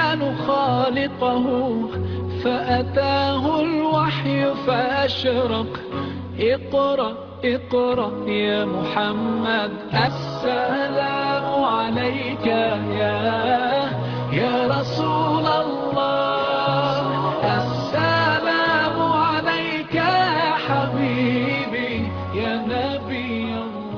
الرحمن خالقه فأتاه الوحي فأشرق اقرأ اقرأ يا محمد السلام عليك يا يا رسول الله السلام عليك يا حبيبي يا نبي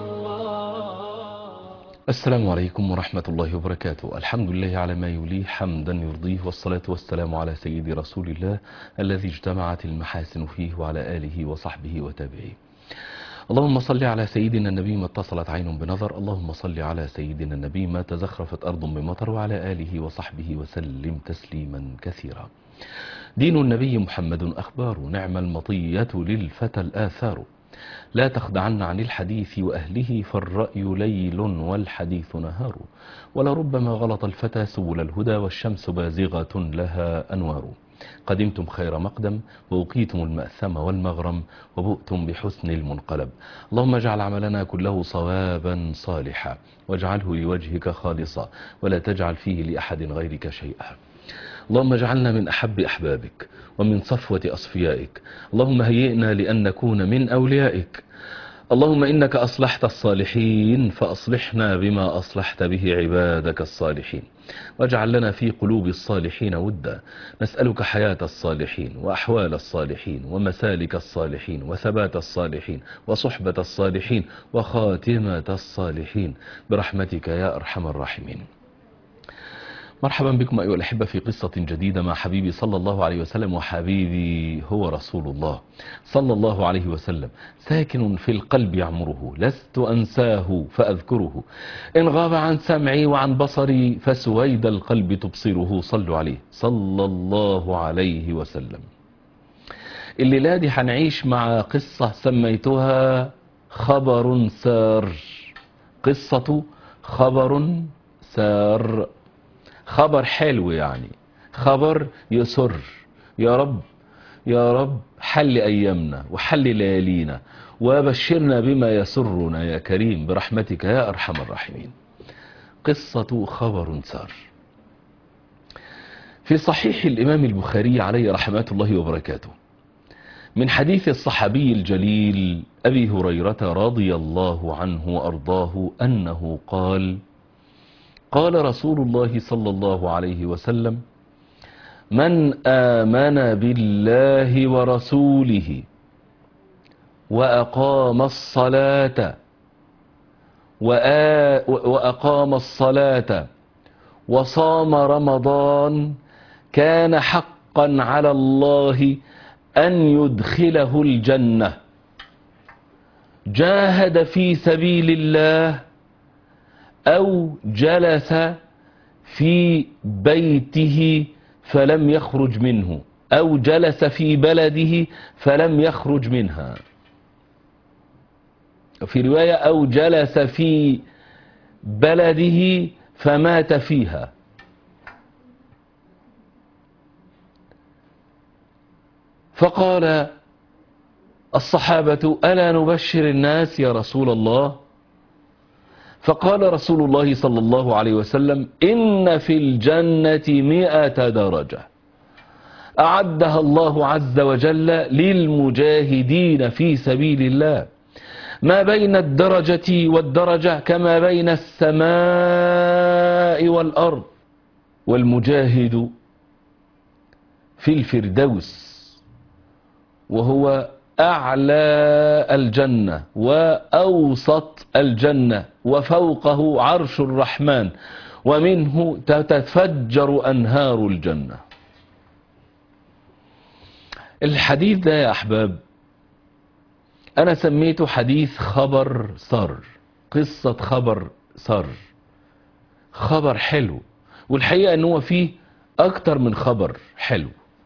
الله السلام عليكم ورحمة الله وبركاته الحمد لله على ما يليه حمدا يرضيه والصلاة والسلام على سيد رسول الله الذي اجتمعت المحاسن فيه وعلى آله وصحبه وتابعيه اللهم صل على سيدنا النبي ما اتصلت عين بنظر اللهم صل على سيدنا النبي ما تزخرفت أرض بمطر وعلى آله وصحبه وسلم تسليما كثيرا دين النبي محمد أخبار نعم المطية للفتى الآثار لا تخدعن عن الحديث وأهله فالرأي ليل والحديث نهار ولربما غلط الفتى سبل الهدى والشمس بازغة لها أنوار قدمتم خير مقدم ووقيتم المأثم والمغرم وبؤتم بحسن المنقلب اللهم اجعل عملنا كله صوابا صالحا واجعله لوجهك خالصا ولا تجعل فيه لأحد غيرك شيئا اللهم اجعلنا من أحب أحبابك ومن صفوة أصفيائك اللهم هيئنا لأن نكون من أوليائك اللهم إنك أصلحت الصالحين فأصلحنا بما أصلحت به عبادك الصالحين واجعل لنا في قلوب الصالحين ودا نسألك حياة الصالحين وأحوال الصالحين ومسالك الصالحين وثبات الصالحين وصحبة الصالحين وخاتمة الصالحين برحمتك يا أرحم الراحمين مرحبا بكم أيها الأحبة في قصة جديدة مع حبيبي صلى الله عليه وسلم وحبيبي هو رسول الله صلى الله عليه وسلم ساكن في القلب يعمره لست أنساه فأذكره إن غاب عن سمعي وعن بصري فسويد القلب تبصره صلوا عليه صلى الله عليه وسلم الليلة دي هنعيش مع قصة سميتها خبر سار قصة خبر سار خبر حلو يعني خبر يسر يا رب يا رب حل أيامنا وحل ليالينا وبشرنا بما يسرنا يا كريم برحمتك يا أرحم الراحمين قصة خبر سار في صحيح الإمام البخاري عليه رحمة الله وبركاته من حديث الصحابي الجليل أبي هريرة رضي الله عنه وأرضاه أنه قال قال رسول الله صلى الله عليه وسلم من آمن بالله ورسوله وأقام الصلاة وأقام الصلاة وصام رمضان كان حقا على الله أن يدخله الجنة جاهد في سبيل الله أو جلس في بيته فلم يخرج منه أو جلس في بلده فلم يخرج منها في رواية أو جلس في بلده فمات فيها فقال الصحابة ألا نبشر الناس يا رسول الله فقال رسول الله صلى الله عليه وسلم إن في الجنة مئة درجة أعدها الله عز وجل للمجاهدين في سبيل الله ما بين الدرجة والدرجة كما بين السماء والأرض والمجاهد في الفردوس وهو أعلى الجنة وأوسط الجنة وفوقه عرش الرحمن ومنه تتفجر أنهار الجنة الحديث ده يا أحباب أنا سميته حديث خبر سر قصة خبر سر خبر حلو والحقيقة أنه فيه أكتر من خبر حلو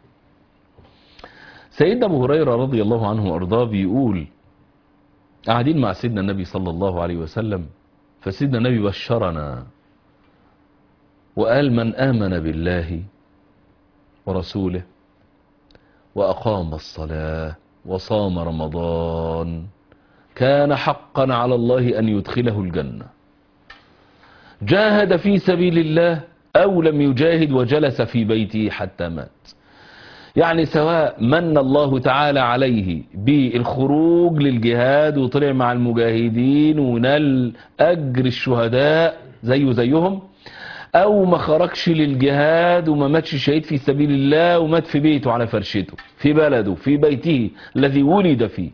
سيدنا أبو هريرة رضي الله عنه وأرضاه بيقول قاعدين مع سيدنا النبي صلى الله عليه وسلم فسيدنا النبي بشرنا وقال من آمن بالله ورسوله وأقام الصلاة وصام رمضان كان حقا على الله أن يدخله الجنة جاهد في سبيل الله أو لم يجاهد وجلس في بيته حتى مات يعني سواء من الله تعالى عليه بالخروج للجهاد وطلع مع المجاهدين ونال أجر الشهداء زيه زيهم أو ما خرجش للجهاد وما ماتش شهيد في سبيل الله ومات في بيته على فرشته في بلده في بيته الذي ولد فيه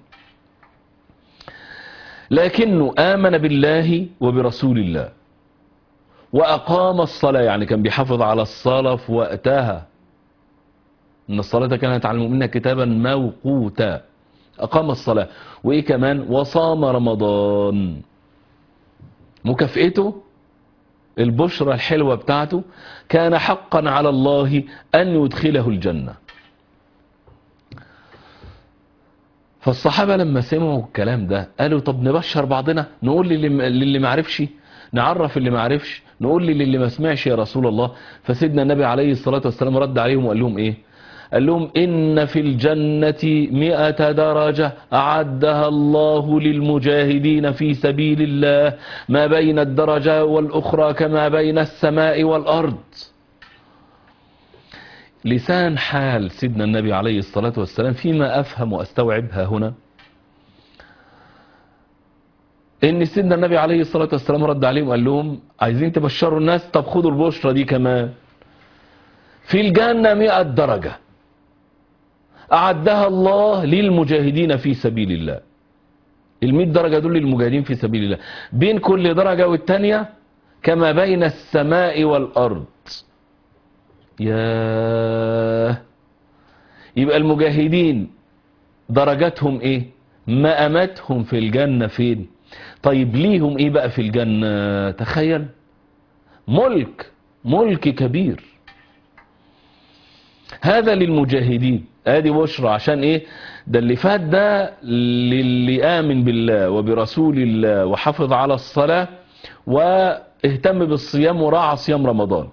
لكنه آمن بالله وبرسول الله وأقام الصلاة يعني كان بيحافظ على الصلاة في وقتها إن الصلاة كانت على المؤمنين كتابا موقوتا أقام الصلاة وإيه كمان وصام رمضان مكافئته البشرة الحلوة بتاعته كان حقا على الله أن يدخله الجنة فالصحابة لما سمعوا الكلام ده قالوا طب نبشر بعضنا نقول للي, للي معرفش نعرف اللي معرفش نقول للي ما سمعش يا رسول الله فسيدنا النبي عليه الصلاة والسلام رد عليهم وقال لهم ايه قال لهم إن في الجنة مئة درجة أعدها الله للمجاهدين في سبيل الله ما بين الدرجة والأخرى كما بين السماء والأرض لسان حال سيدنا النبي عليه الصلاة والسلام فيما أفهم وأستوعبها هنا إن سيدنا النبي عليه الصلاة والسلام رد عليهم وقال لهم عايزين تبشروا الناس طب خدوا البشرة دي كمان في الجنة مئة درجة أعدها الله للمجاهدين في سبيل الله المئة درجة دول للمجاهدين في سبيل الله بين كل درجة والتانية كما بين السماء والأرض ياه يبقى المجاهدين درجاتهم ايه مقاماتهم في الجنة فين طيب ليهم ايه بقى في الجنة تخيل ملك ملك كبير هذا للمجاهدين ادي بشرى عشان ايه ده اللي فات ده للي امن بالله وبرسول الله وحافظ على الصلاة واهتم بالصيام وراعى صيام رمضان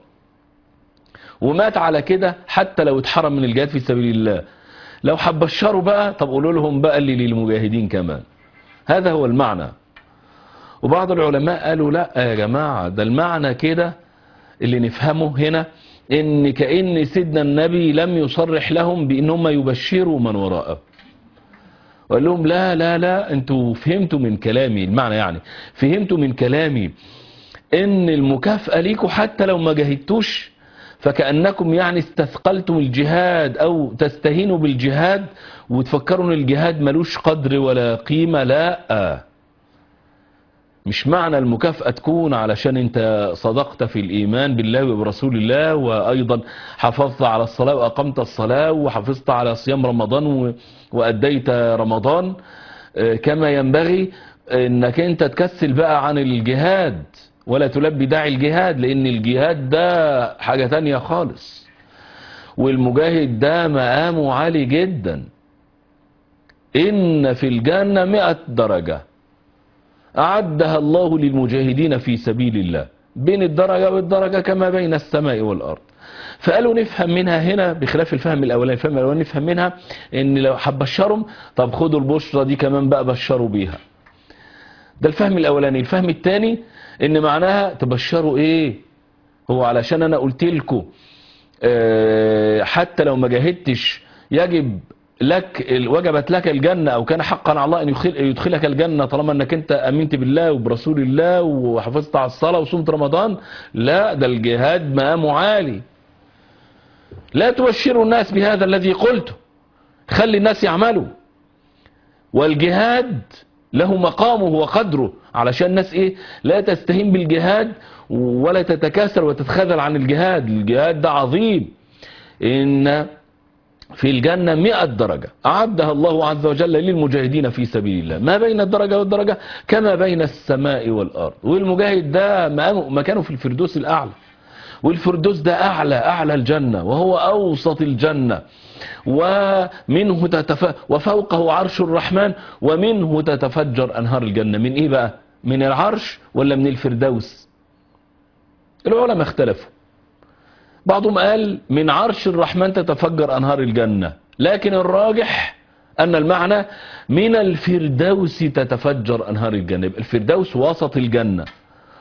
ومات على كده حتى لو اتحرم من الجهاد في سبيل الله لو حبشروا بقى طب قولوا لهم بقى اللي للمجاهدين كمان هذا هو المعنى وبعض العلماء قالوا لا يا جماعة ده المعنى كده اللي نفهمه هنا ان كأن سيدنا النبي لم يصرح لهم بانهم يبشروا من وراءه وقال لهم لا لا لا انتوا فهمتوا من كلامي المعنى يعني فهمتوا من كلامي ان المكافأة ليكوا حتى لو ما جاهدتوش فكأنكم يعني استثقلتم الجهاد او تستهينوا بالجهاد وتفكروا ان الجهاد ملوش قدر ولا قيمة لا مش معنى المكافأة تكون علشان انت صدقت في الايمان بالله وبرسول الله وايضا حافظت على الصلاة واقمت الصلاة وحافظت على صيام رمضان واديت رمضان كما ينبغي انك انت تكسل بقى عن الجهاد ولا تلبي داعي الجهاد لان الجهاد ده حاجة تانية خالص والمجاهد ده مقامه عالي جدا ان في الجنة مئة درجة أعدها الله للمجاهدين في سبيل الله بين الدرجة والدرجة كما بين السماء والأرض فقالوا نفهم منها هنا بخلاف الفهم الأولاني الفهم الأولاني نفهم منها إن لو حبشرهم طب خدوا البشرة دي كمان بقى بشروا بيها ده الفهم الأولاني الفهم الثاني إن معناها تبشروا إيه هو علشان أنا قلت لكم اه حتى لو ما جاهدتش يجب لك وجبت لك الجنة او كان حقا على الله ان يدخلك الجنة طالما انك انت امنت بالله وبرسول الله وحافظت على الصلاة وصمت رمضان لا ده الجهاد مقامه عالي لا تبشروا الناس بهذا الذي قلته خلي الناس يعملوا والجهاد له مقامه وقدره علشان الناس ايه لا تستهين بالجهاد ولا تتكاسل وتتخاذل عن الجهاد الجهاد ده عظيم ان في الجنة مئة درجة أعدها الله عز وجل للمجاهدين في سبيل الله ما بين الدرجة والدرجة كما بين السماء والأرض والمجاهد ده مكانه في الفردوس الأعلى والفردوس ده أعلى أعلى الجنة وهو أوسط الجنة ومنه تتف... وفوقه عرش الرحمن ومنه تتفجر أنهار الجنة من إيه بقى من العرش ولا من الفردوس العلماء اختلفوا بعضهم قال من عرش الرحمن تتفجر أنهار الجنة لكن الراجح أن المعنى من الفردوس تتفجر أنهار الجنة الفردوس وسط الجنة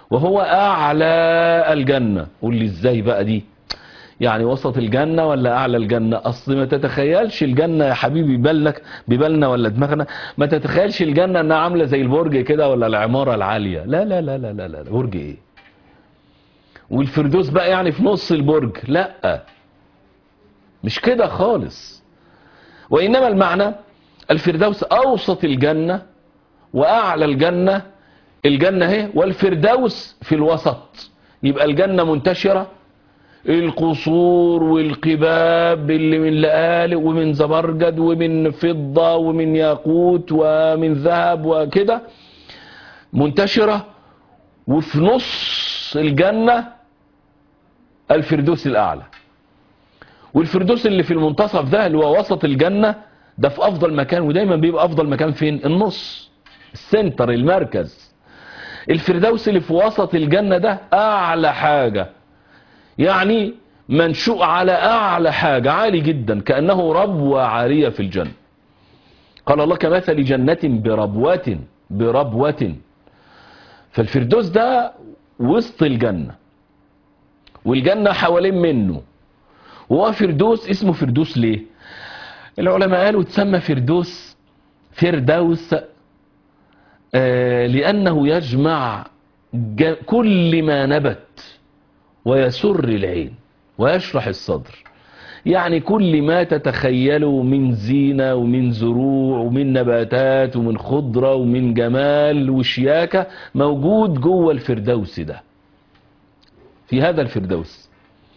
وهو أعلى الجنة قول لي إزاي بقى دي يعني وسط الجنة ولا أعلى الجنة أصل ما تتخيلش الجنة يا حبيبي بالك ببالنا ولا دماغنا ما تتخيلش الجنة أنها عاملة زي البرج كده ولا العمارة العالية لا لا لا لا لا, لا. برج إيه والفردوس بقى يعني في نص البرج لا مش كده خالص وإنما المعنى الفردوس أوسط الجنة وأعلى الجنة الجنة اهي والفردوس في الوسط يبقى الجنة منتشرة القصور والقباب اللي من لآلئ ومن زبرجد ومن فضة ومن ياقوت ومن ذهب وكده منتشرة وفي نص الجنة الفردوس الأعلى والفردوس اللي في المنتصف ده اللي هو وسط الجنة ده في أفضل مكان ودايما بيبقى أفضل مكان فين النص السنتر المركز الفردوس اللي في وسط الجنة ده أعلى حاجة يعني منشوء على أعلى حاجة عالي جدا كأنه ربوة عالية في الجنة قال الله كمثل جنة بربوة بربوة فالفردوس ده وسط الجنة والجنة حوالين منه وهو فردوس اسمه فردوس ليه العلماء قالوا تسمى فردوس فردوس آه لأنه يجمع كل ما نبت ويسر العين ويشرح الصدر يعني كل ما تتخيله من زينة ومن زروع ومن نباتات ومن خضرة ومن جمال وشياكة موجود جوه الفردوس ده في هذا الفردوس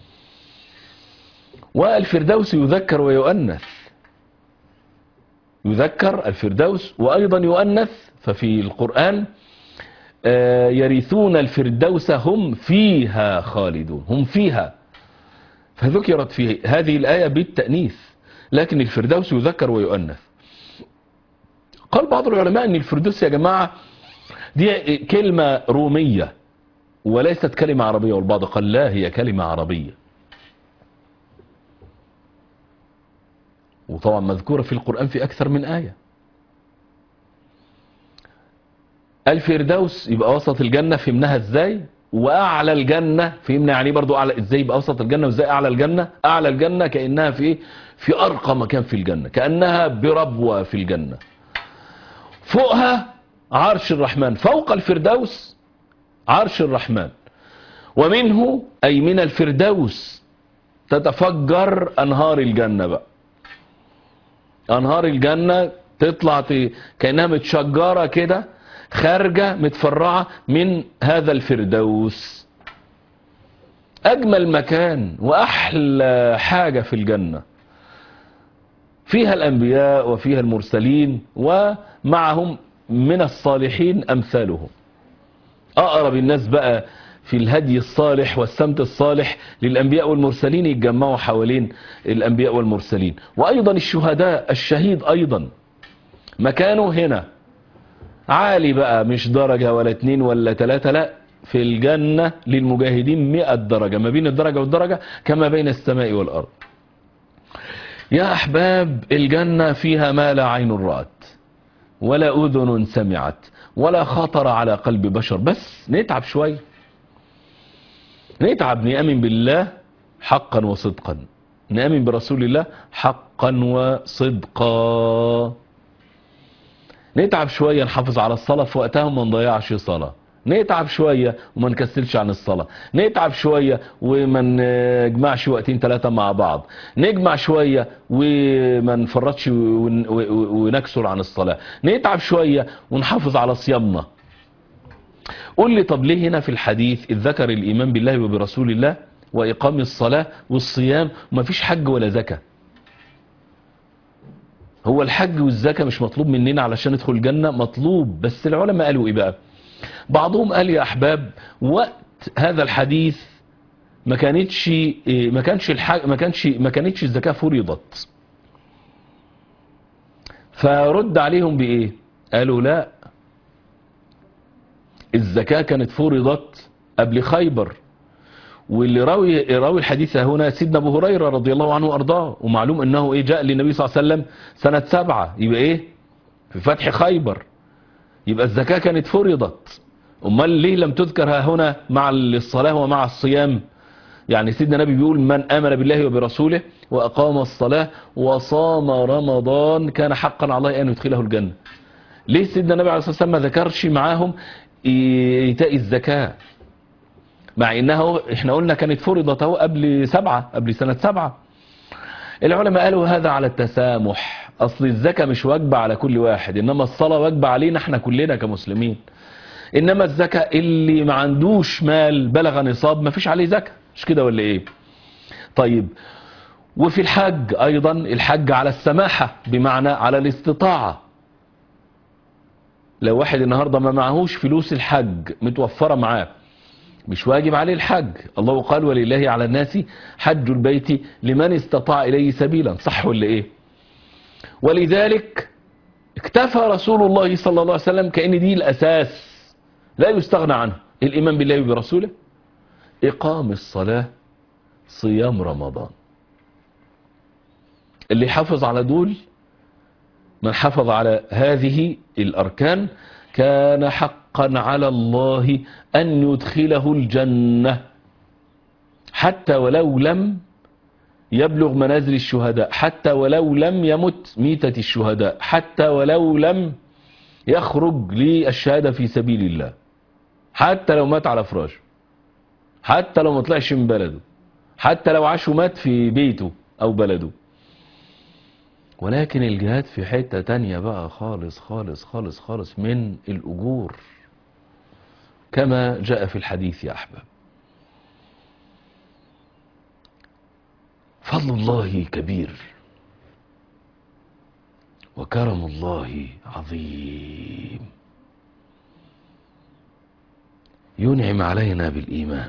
والفردوس يذكر ويؤنث يذكر الفردوس وأيضا يؤنث ففي القرآن يرثون الفردوس هم فيها خالدون هم فيها فذكرت في هذه الآية بالتأنيث لكن الفردوس يذكر ويؤنث قال بعض العلماء أن الفردوس يا جماعة دي كلمة رومية وليست كلمة عربية والبعض قال لا هي كلمة عربية وطبعا مذكورة في القرآن في أكثر من آية الفردوس يبقى وسط الجنة فهمناها ازاي واعلى الجنة فهمنا يعني برضو اعلى ازاي يبقى وسط الجنة وازاي اعلى الجنة اعلى الجنة كأنها في في ارقى مكان في الجنة كأنها بربوة في الجنة فوقها عرش الرحمن فوق الفردوس عرش الرحمن ومنه اي من الفردوس تتفجر انهار الجنة بقى انهار الجنة تطلع كأنها متشجرة كده خارجة متفرعة من هذا الفردوس أجمل مكان وأحلى حاجة في الجنة فيها الأنبياء وفيها المرسلين ومعهم من الصالحين أمثالهم أقرب الناس بقى في الهدي الصالح والسمت الصالح للأنبياء والمرسلين يتجمعوا حوالين الأنبياء والمرسلين وأيضا الشهداء الشهيد أيضا مكانه هنا عالي بقى مش درجة ولا اتنين ولا تلاتة لا في الجنة للمجاهدين مئة درجة ما بين الدرجة والدرجة كما بين السماء والأرض يا أحباب الجنة فيها ما لا عين رأت ولا أذن سمعت ولا خطر على قلب بشر بس نتعب شوية نتعب نأمن بالله حقا وصدقا نأمن برسول الله حقا وصدقا نتعب شوية نحافظ على الصلاة في وقتها وما نضيعش صلاة نتعب شوية وما نكسلش عن الصلاة نتعب شوية وما نجمعش وقتين ثلاثة مع بعض نجمع شوية وما نفرطش ونكسر عن الصلاة نتعب شوية ونحافظ على صيامنا قول لي طب ليه هنا في الحديث إذ ذكر الإيمان بالله وبرسول الله وإقام الصلاة والصيام وما فيش حج ولا زكاه هو الحج والزكاة مش مطلوب مننا علشان ندخل الجنة مطلوب بس العلماء قالوا ايه بقى بعضهم قال يا احباب وقت هذا الحديث ما كانتش ما كانش الحج ما كانش ما كانتش الزكاة فرضت فرد عليهم بايه قالوا لا الزكاة كانت فرضت قبل خيبر واللي راوي راوي الحديث هنا سيدنا ابو هريره رضي الله عنه وارضاه ومعلوم انه ايه جاء للنبي صلى الله عليه وسلم سنه سبعة يبقى ايه في فتح خيبر يبقى الزكاه كانت فرضت امال ليه لم تذكر ها هنا مع الصلاة ومع الصيام يعني سيدنا النبي بيقول من آمن بالله وبرسوله وأقام الصلاة وصام رمضان كان حقا على الله أن يدخله الجنة ليه سيدنا النبي عليه الصلاة والسلام ما ذكرش معاهم إيتاء الزكاة مع إنه إحنا قلنا كانت فرضت اهو قبل سبعة قبل سنة سبعة العلماء قالوا هذا على التسامح أصل الزكاة مش واجبة على كل واحد إنما الصلاة واجبة علينا احنا كلنا كمسلمين إنما الزكاة اللي ما عندوش مال بلغ نصاب ما فيش عليه زكاة مش كده ولا إيه طيب وفي الحج أيضا الحج على السماحة بمعنى على الاستطاعة لو واحد النهاردة ما معهوش فلوس الحج متوفرة معاه مش واجب عليه الحج الله قال ولله على الناس حج البيت لمن استطاع إليه سبيلا صح ولا إيه ولذلك اكتفى رسول الله صلى الله عليه وسلم كأن دي الأساس لا يستغنى عنه الإيمان بالله وبرسوله إقام الصلاة صيام رمضان اللي حافظ على دول من حفظ على هذه الأركان كان حقا على الله أن يدخله الجنة حتى ولو لم يبلغ منازل الشهداء حتى ولو لم يمت ميتة الشهداء حتى ولو لم يخرج للشهادة في سبيل الله حتى لو مات على فراشه حتى لو ما طلعش من بلده حتى لو عاش ومات في بيته أو بلده ولكن الجهاد في حتة تانية بقى خالص خالص خالص خالص من الأجور كما جاء في الحديث يا أحباب فضل الله كبير وكرم الله عظيم ينعم علينا بالإيمان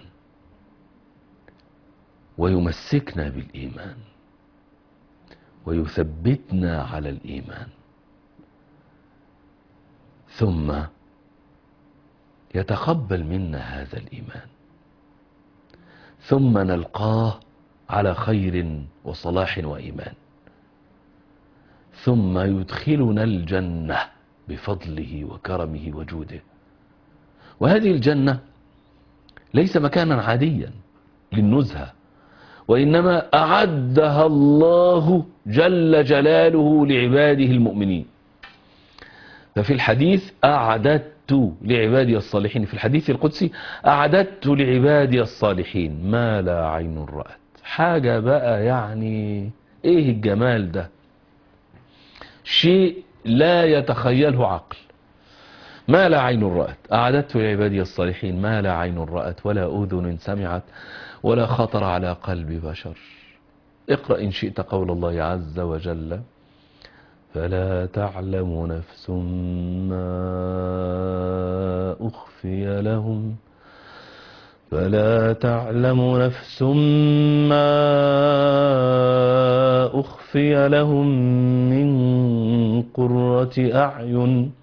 ويمسكنا بالإيمان ويثبتنا على الإيمان ثم يتقبل منا هذا الإيمان ثم نلقاه على خير وصلاح وإيمان ثم يدخلنا الجنة بفضله وكرمه وجوده وهذه الجنة ليس مكانا عاديا للنزهة وإنما أعدها الله جل جلاله لعباده المؤمنين ففي الحديث أعددت لعبادي الصالحين في الحديث القدسي أعددت لعبادي الصالحين ما لا عين رأت حاجة بقى يعني إيه الجمال ده شيء لا يتخيله عقل ما لا عين رأت أعددت لعبادي الصالحين ما لا عين رأت ولا أذن سمعت ولا خطر على قلب بشر اقرأ إن شئت قول الله عز وجل فلا تعلم نفس ما أخفي لهم فلا تعلم نفس ما أخفي لهم من قرة أعين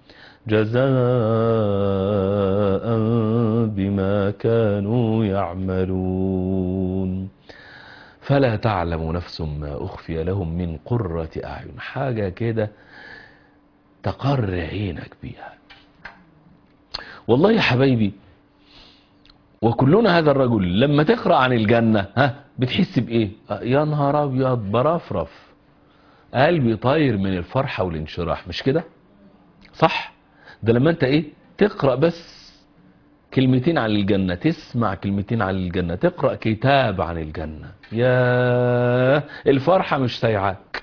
جزاء بما كانوا يعملون فلا تعلم نفس ما أخفي لهم من قرة أعين حاجة كده تقر عينك بيها والله يا حبايبي وكلنا هذا الرجل لما تقرأ عن الجنة ها بتحس بإيه يا نهار أبيض برفرف قلبي طاير من الفرحة والانشراح مش كده صح ده لما انت ايه تقرأ بس كلمتين عن الجنة تسمع كلمتين عن الجنة تقرأ كتاب عن الجنة يا الفرحة مش سايعاك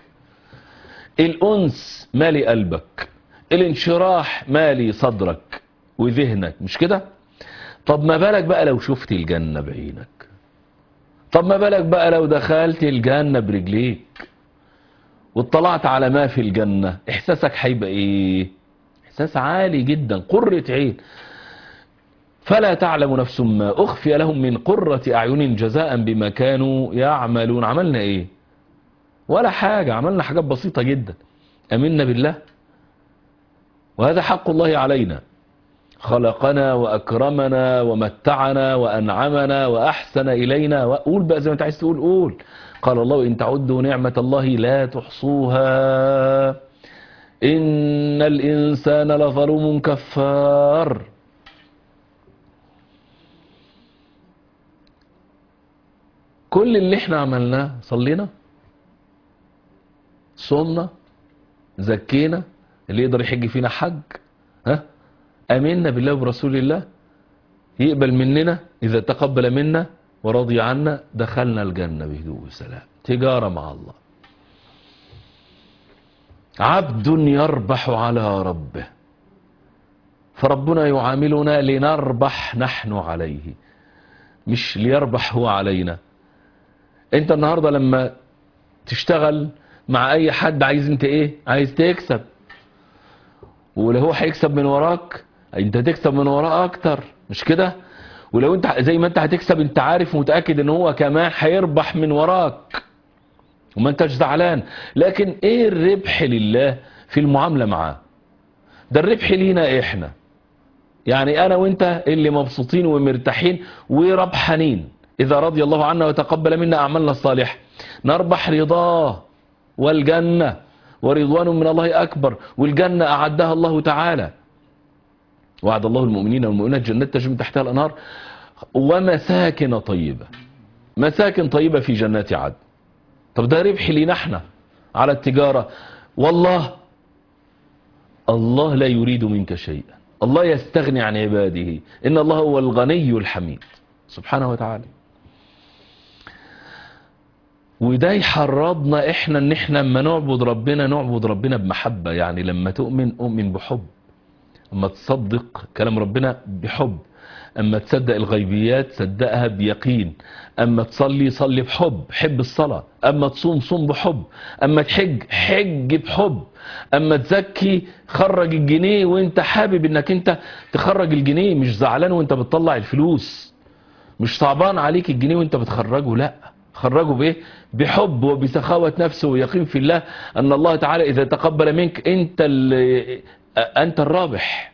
الأنس مالي قلبك الانشراح مالي صدرك وذهنك مش كده طب ما بالك بقى لو شفت الجنة بعينك طب ما بالك بقى لو دخلت الجنة برجليك واطلعت على ما في الجنة احساسك هيبقى ايه احساس عالي جدا قرة عين فلا تعلم نفس ما اخفي لهم من قرة اعين جزاء بما كانوا يعملون عملنا ايه ولا حاجة عملنا حاجات بسيطة جدا امنا بالله وهذا حق الله علينا خلقنا وأكرمنا ومتعنا وأنعمنا وأحسن إلينا وقول بقى زي ما انت عايز تقول قول قال الله إن تعدوا نعمة الله لا تحصوها إن الإنسان لظلوم كفار كل اللي احنا عملناه صلينا صمنا زكينا اللي يقدر يحج فينا حج ها امنا بالله وبرسول الله يقبل مننا اذا تقبل منا ورضي عنا دخلنا الجنة بهدوء وسلام تجارة مع الله عبد يربح على ربه فربنا يعاملنا لنربح نحن عليه مش ليربح هو علينا انت النهاردة لما تشتغل مع اي حد عايز انت ايه عايز تكسب ولو هو هيكسب من وراك انت تكسب من وراه اكتر مش كده ولو انت زي ما انت هتكسب انت عارف ومتاكد ان هو كمان هيربح من وراك وما انتش زعلان لكن ايه الربح لله في المعامله معاه ده الربح لينا احنا يعني انا وانت اللي مبسوطين ومرتاحين وربحانين اذا رضي الله عنا وتقبل منا اعمالنا الصالحه نربح رضاه والجنه ورضوان من الله اكبر والجنه اعدها الله تعالى وعد الله المؤمنين والمؤمنات جنات تجري من تحتها الانهار ومساكن طيبه مساكن طيبه في جنات عدن طب ده ربح لينا احنا على التجاره والله الله لا يريد منك شيئا الله يستغني عن عباده ان الله هو الغني الحميد سبحانه وتعالى وده يحرضنا احنا ان احنا لما نعبد ربنا نعبد ربنا بمحبه يعني لما تؤمن اؤمن بحب اما تصدق كلام ربنا بحب اما تصدق الغيبيات صدقها بيقين اما تصلي صلي بحب حب الصلاة اما تصوم صوم بحب اما تحج حج بحب اما تزكي خرج الجنيه وانت حابب انك انت تخرج الجنيه مش زعلان وانت بتطلع الفلوس مش صعبان عليك الجنيه وانت بتخرجه لا خرجه بايه بحب وبسخاوة نفس ويقين في الله ان الله تعالى اذا تقبل منك انت انت الرابح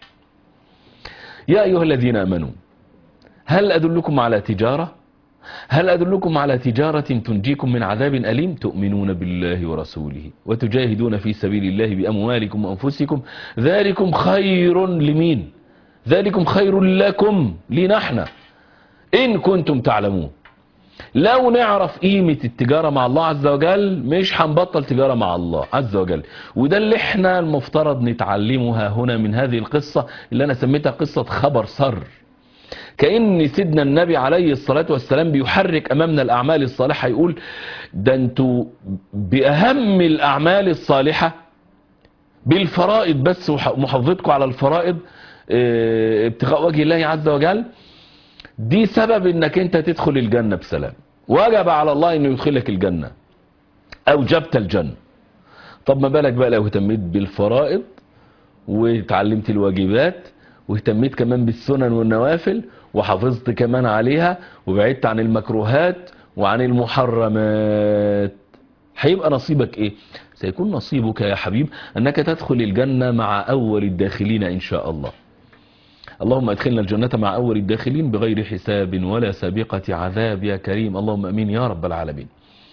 يا ايها الذين امنوا هل أدلكم على تجارة هل أدلكم على تجارة تنجيكم من عذاب أليم تؤمنون بالله ورسوله وتجاهدون في سبيل الله بأموالكم وأنفسكم ذلكم خير لمين ذلكم خير لكم لنحن إن كنتم تعلمون لو نعرف قيمة التجارة مع الله عز وجل مش هنبطل تجارة مع الله عز وجل وده اللي احنا المفترض نتعلمها هنا من هذه القصة اللي أنا سميتها قصة خبر سر كأن سيدنا النبي عليه الصلاة والسلام بيحرك أمامنا الأعمال الصالحة يقول ده انتوا بأهم الأعمال الصالحة بالفرائض بس محافظتكم على الفرائض اه ابتغاء وجه الله عز وجل دي سبب انك انت تدخل الجنة بسلام وجب على الله انه يدخلك الجنة اوجبت الجنة طب ما بالك بقى لو اهتميت بالفرائض وتعلمت الواجبات واهتميت كمان بالسنن والنوافل وحافظت كمان عليها وبعدت عن المكروهات وعن المحرمات هيبقى نصيبك ايه سيكون نصيبك يا حبيب انك تدخل الجنة مع اول الداخلين ان شاء الله اللهم ادخلنا الجنة مع اول الداخلين بغير حساب ولا سابقة عذاب يا كريم اللهم امين يا رب العالمين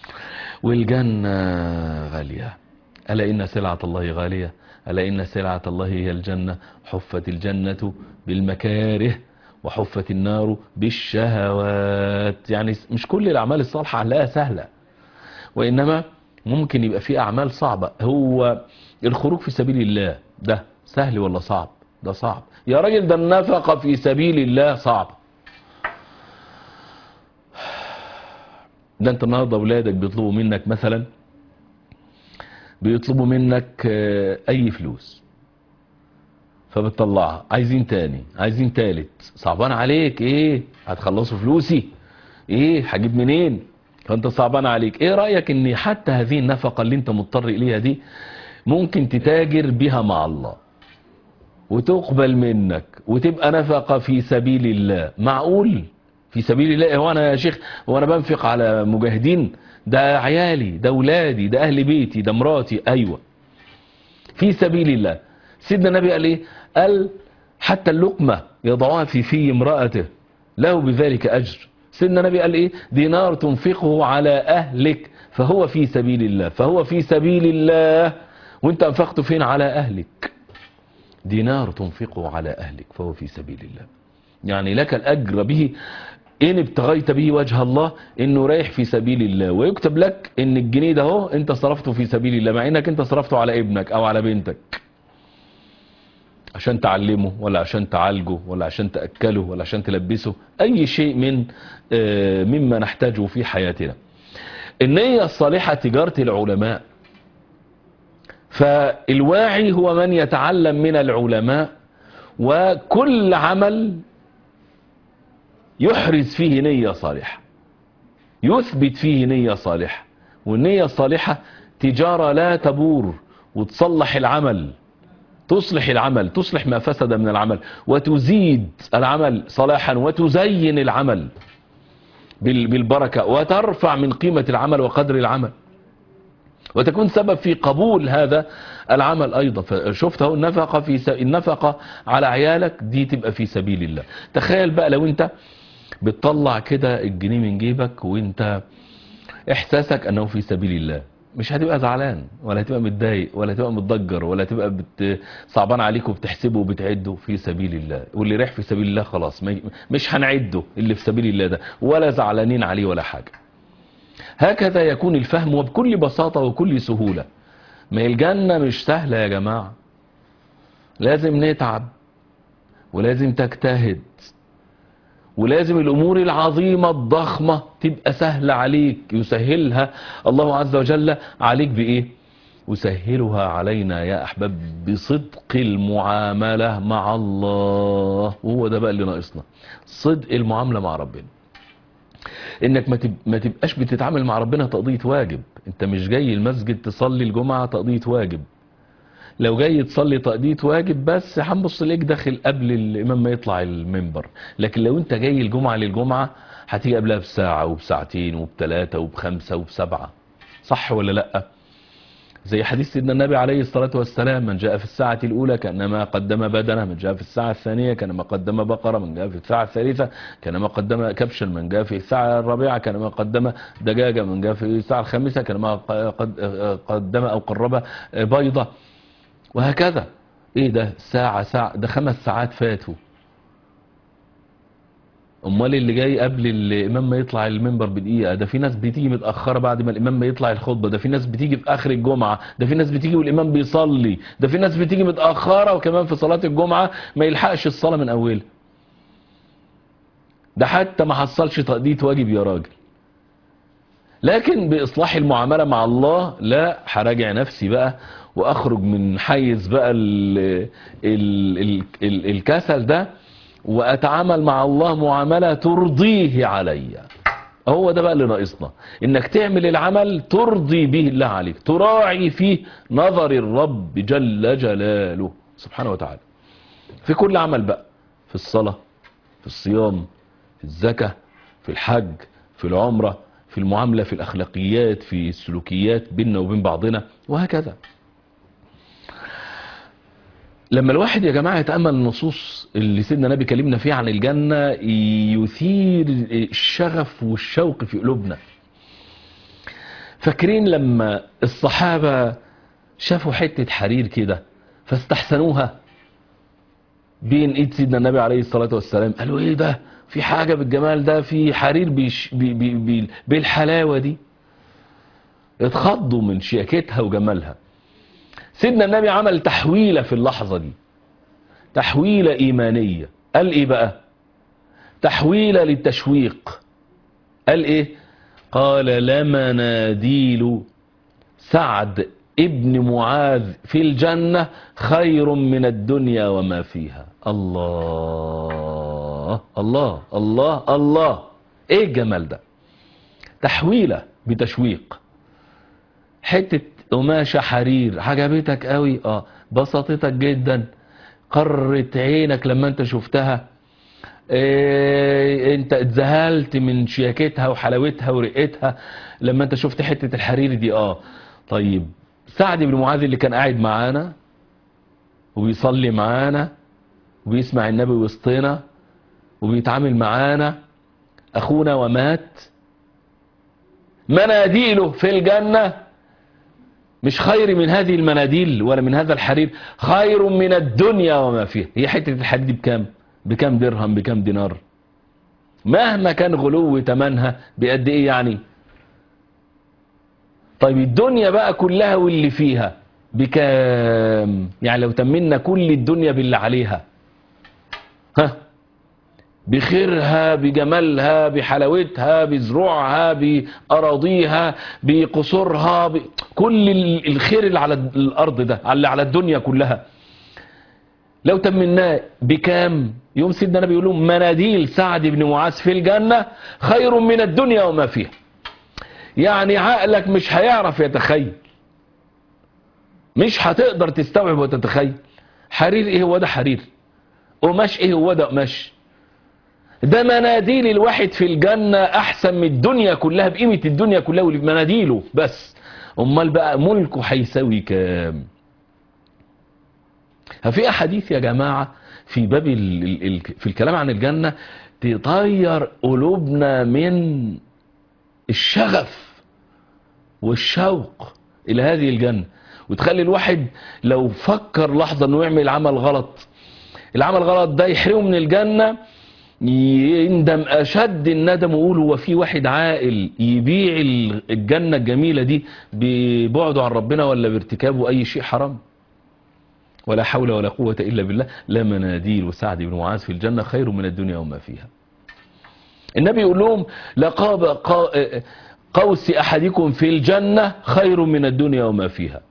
والجنة غالية ألا إن سلعة الله غالية ألا إن سلعة الله هي الجنة حفت الجنة بالمكاره وحفت النار بالشهوات يعني مش كل الأعمال الصالحة هنلاقيها سهلة وإنما ممكن يبقى في أعمال صعبة هو الخروج في سبيل الله ده سهل ولا صعب ده صعب يا راجل ده النفقة في سبيل الله صعب ده انت النهارده اولادك بيطلبوا منك مثلا بيطلبوا منك اي فلوس فبتطلعها عايزين تاني عايزين تالت صعبان عليك ايه هتخلصوا فلوسي ايه هجيب منين فانت صعبان عليك ايه رأيك ان حتى هذه النفقة اللي انت مضطر اليها دي ممكن تتاجر بها مع الله وتقبل منك وتبقى نفقة في سبيل الله معقول في سبيل الله هو انا يا شيخ هو انا بنفق على مجاهدين ده عيالي ده ولادي ده اهل بيتي ده مراتي ايوه في سبيل الله سيدنا النبي قال ايه قال حتى اللقمة يضعها في في امرأته له بذلك اجر سيدنا النبي قال ايه دينار تنفقه على اهلك فهو في سبيل الله فهو في سبيل الله وانت انفقته فين على اهلك دينار تنفقه على اهلك فهو في سبيل الله يعني لك الاجر به إن ابتغيت به وجه الله إنه رايح في سبيل الله ويكتب لك إن الجنيه ده هو أنت صرفته في سبيل الله مع إنك أنت صرفته على ابنك أو على بنتك عشان تعلمه ولا عشان تعالجه ولا عشان تأكله ولا عشان تلبسه أي شيء من آه، مما نحتاجه في حياتنا النية الصالحة تجارة العلماء فالواعي هو من يتعلم من العلماء وكل عمل يحرز فيه نية صالحة يثبت فيه نية صالحة والنية الصالحة تجارة لا تبور وتصلح العمل تصلح العمل تصلح ما فسد من العمل وتزيد العمل صلاحا وتزين العمل بال- بالبركة وترفع من قيمة العمل وقدر العمل وتكون سبب في قبول هذا العمل أيضا فشفت اهو النفقة في س... النفقة على عيالك دي تبقى في سبيل الله تخيل بقى لو انت بتطلع كده الجنيه من جيبك وانت احساسك انه في سبيل الله مش هتبقى زعلان ولا هتبقى متضايق ولا هتبقى متضجر ولا هتبقى بت... صعبان عليك وبتحسبه وبتعده في سبيل الله واللي رايح في سبيل الله خلاص ما- مش هنعده اللي في سبيل الله ده ولا زعلانين عليه ولا حاجة هكذا يكون الفهم وبكل بساطة وكل سهولة ما هي الجنة مش سهلة يا جماعة لازم نتعب ولازم تجتهد ولازم الأمور العظيمة الضخمة تبقى سهلة عليك يسهلها الله عز وجل عليك بإيه يسهلها علينا يا أحباب بصدق المعاملة مع الله وهو ده بقى اللي ناقصنا صدق المعاملة مع ربنا انك ما تب... ما تبقاش بتتعامل مع ربنا تقضية واجب انت مش جاي المسجد تصلي الجمعة تقضية واجب لو جاي تصلي تقضية واجب بس هنبص ليك داخل قبل الامام ما يطلع المنبر لكن لو انت جاي الجمعة للجمعة هتيجي قبلها بساعة وبساعتين وبثلاثة وبخمسة وبسبعة صح ولا لأ زي حديث سيدنا النبي عليه الصلاة والسلام من جاء في الساعة الأولى كأنما قدم بدنه من جاء في الساعة الثانية كأنما قدم بقرة من جاء في الساعة الثالثة كأنما قدم كبشا من جاء في الساعة الرابعة كأنما قدم دجاجة من جاء في الساعة الخامسة كأنما قد- قدم أو قرب بيضة وهكذا ايه ده ساعة ساعة ده خمس ساعات فاتوا امال اللي جاي قبل الامام ما يطلع المنبر بدقيقه ده في ناس بتيجي متاخره بعد ما الامام ما يطلع الخطبه ده في ناس بتيجي في اخر الجمعه ده في ناس بتيجي والامام بيصلي ده في ناس بتيجي متاخره وكمان في صلاه الجمعه ما يلحقش الصلاه من اولها ده حتى ما حصلش تقضيه واجب يا راجل لكن باصلاح المعامله مع الله لا هراجع نفسي بقى واخرج من حيز بقى ال ال ال ال الكسل ده واتعامل مع الله معامله ترضيه عليا هو ده بقى اللي ناقصنا انك تعمل العمل ترضي به الله عليك تراعي فيه نظر الرب جل جلاله سبحانه وتعالى في كل عمل بقى في الصلاه في الصيام في الزكاه في الحج في العمره في المعامله في الاخلاقيات في السلوكيات بيننا وبين بعضنا وهكذا لما الواحد يا جماعة يتأمل النصوص اللي سيدنا النبي كلمنا فيها عن الجنة يثير الشغف والشوق في قلوبنا فاكرين لما الصحابة شافوا حتة حرير كده فاستحسنوها بين ايد سيدنا النبي عليه الصلاة والسلام قالوا ايه ده في حاجة بالجمال ده في حرير بيش بي بي بي بالحلاوة دي اتخضوا من شياكتها وجمالها سيدنا النبي عمل تحويلة في اللحظة دي تحويلة إيمانية قال إيه بقى تحويلة للتشويق قال إيه قال لمناديل سعد ابن معاذ في الجنة خير من الدنيا وما فيها الله الله الله الله ايه الجمال ده تحويلة بتشويق حتة قماشة حرير عجبتك قوي اه بسطتك جدا قرت عينك لما انت شفتها إيه انت اتذهلت من شياكتها وحلاوتها ورقتها لما انت شفت حتة الحرير دي اه طيب سعد بن معاذ اللي كان قاعد معانا وبيصلي معانا وبيسمع النبي وسطنا وبيتعامل معانا اخونا ومات مناديله في الجنة مش خير من هذه المناديل ولا من هذا الحرير خير من الدنيا وما فيها هي حتة الحرير دي بكام بكام درهم بكام دينار مهما كان غلو تمنها بقد ايه يعني طيب الدنيا بقى كلها واللي فيها بكام يعني لو تمنا كل الدنيا باللي عليها ها بخيرها بجمالها بحلاوتها بزروعها بأراضيها بقصورها ب... كل ال- الخير اللي على الأرض ده اللي على الدنيا كلها لو تمناه بكام يوم سيدنا النبي يقول لهم مناديل سعد بن معاذ في الجنة خير من الدنيا وما فيها يعني عقلك مش هيعرف يتخيل مش هتقدر تستوعب وتتخيل حرير ايه هو ده حرير قماش ايه هو ده قماش ده مناديل الواحد في الجنة احسن من الدنيا كلها بقيمة الدنيا كلها ومناديله بس امال بقى ملكه هيساوي كام ففي احاديث يا جماعة في باب ال ال ال في الكلام عن الجنة تطير قلوبنا من الشغف والشوق الى هذه الجنة وتخلي الواحد لو فكر لحظة انه يعمل عمل غلط العمل غلط ده يحرمه من الجنة يندم اشد الندم ويقول هو في واحد عاقل يبيع الجنة الجميلة دي ببعده عن ربنا ولا بارتكابه اي شيء حرام ولا حول ولا قوة الا بالله لا مناديل وسعد بن معاذ في الجنة خير من الدنيا وما فيها النبي يقول لهم لقاب قا- قوس احدكم في الجنة خير من الدنيا وما فيها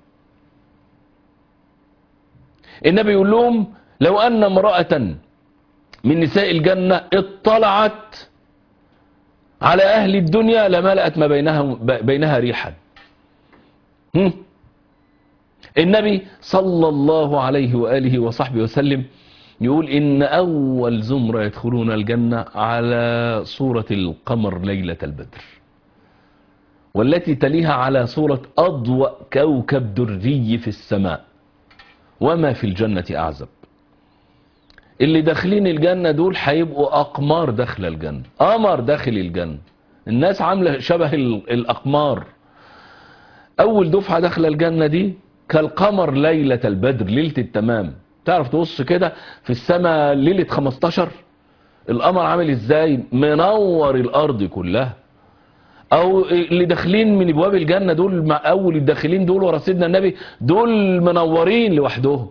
النبي يقول لهم لو ان امرأة من نساء الجنة اطلعت على اهل الدنيا لملأت ما بينها بينها ريحا هم؟ النبي صلى الله عليه وآله وصحبه وسلم يقول إن أول زمرة يدخلون الجنة على صورة القمر ليلة البدر والتي تليها على صورة أضوأ كوكب دري في السماء وما في الجنة أعزب اللي داخلين الجنة دول هيبقوا أقمار داخل الجنة قمر داخل الجنة الناس عاملة شبه ال- الأقمار أول دفعة داخل الجنة دي كالقمر ليلة البدر ليلة التمام تعرف تبص كده في السماء ليلة 15 القمر عامل ازاي منور الأرض كلها او اللي داخلين من ابواب الجنه دول مع اول الداخلين دول ورا سيدنا النبي دول منورين لوحدهم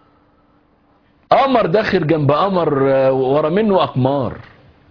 قمر داخل جنب قمر آه، ورا منه اقمار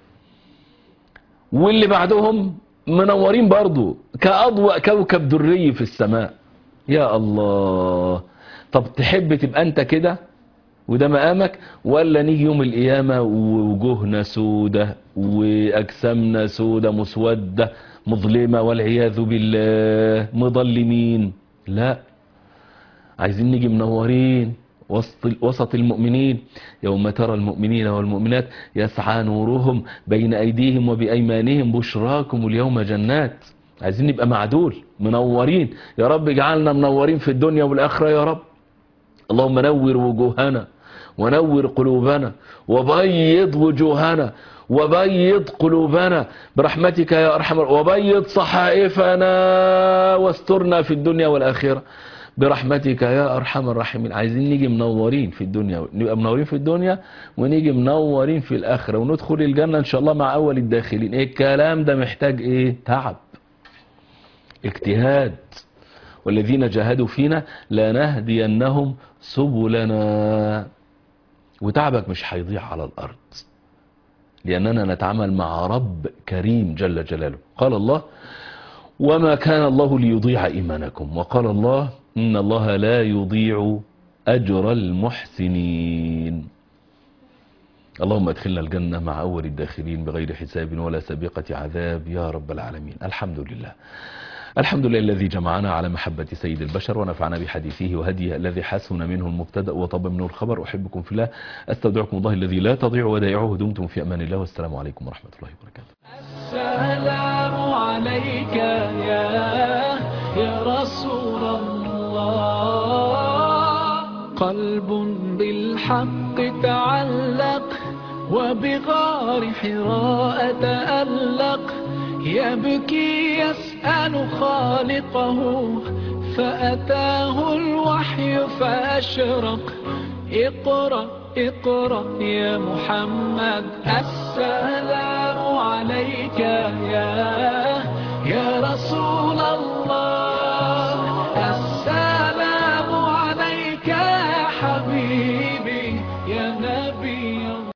واللي بعدهم منورين برضو كأضواء كوكب دري في السماء يا الله طب تحب تبقى انت كده وده مقامك ولا نيجي يوم القيامة ووجوهنا سودة وأجسامنا سودة مسودة مظلمة والعياذ بالله مظلمين لا عايزين نيجي منورين وسط وسط المؤمنين يوم ترى المؤمنين والمؤمنات يسعى نورهم بين أيديهم وبأيمانهم بشراكم اليوم جنات عايزين نبقى مع دول منورين يا رب اجعلنا منورين في الدنيا والآخرة يا رب اللهم نور وجوهنا ونور قلوبنا وبيض وجوهنا وبيض قلوبنا برحمتك يا أرحم وبيض صحائفنا واسترنا في الدنيا والآخرة برحمتك يا أرحم الراحمين عايزين نيجي منورين في الدنيا نبقى منورين في الدنيا ونيجي منورين في الآخرة وندخل الجنة إن شاء الله مع أول الداخلين إيه الكلام ده محتاج إيه تعب اجتهاد والذين جاهدوا فينا لنهدينهم سبلنا وتعبك مش هيضيع على الأرض لأننا نتعامل مع رب كريم جل جلاله قال الله وما كان الله ليضيع إيمانكم وقال الله إن الله لا يضيع أجر المحسنين اللهم ادخلنا الجنة مع أول الداخلين بغير حساب ولا سابقة عذاب يا رب العالمين الحمد لله الحمد لله الذي جمعنا على محبة سيد البشر ونفعنا بحديثه وهديه الذي حسن منه المبتدأ وطب منه الخبر أحبكم في الله أستودعكم الله الذي لا تضيع ودائعه دمتم في أمان الله والسلام عليكم ورحمة الله وبركاته السلام عليك يا يا رسول الله قلب بالحق تعلق وبغار حراء تألق يبكي يسأل خالقه فأتاه الوحي فأشرق اقرأ اقرأ يا محمد السلام عليك يا يا رسول الله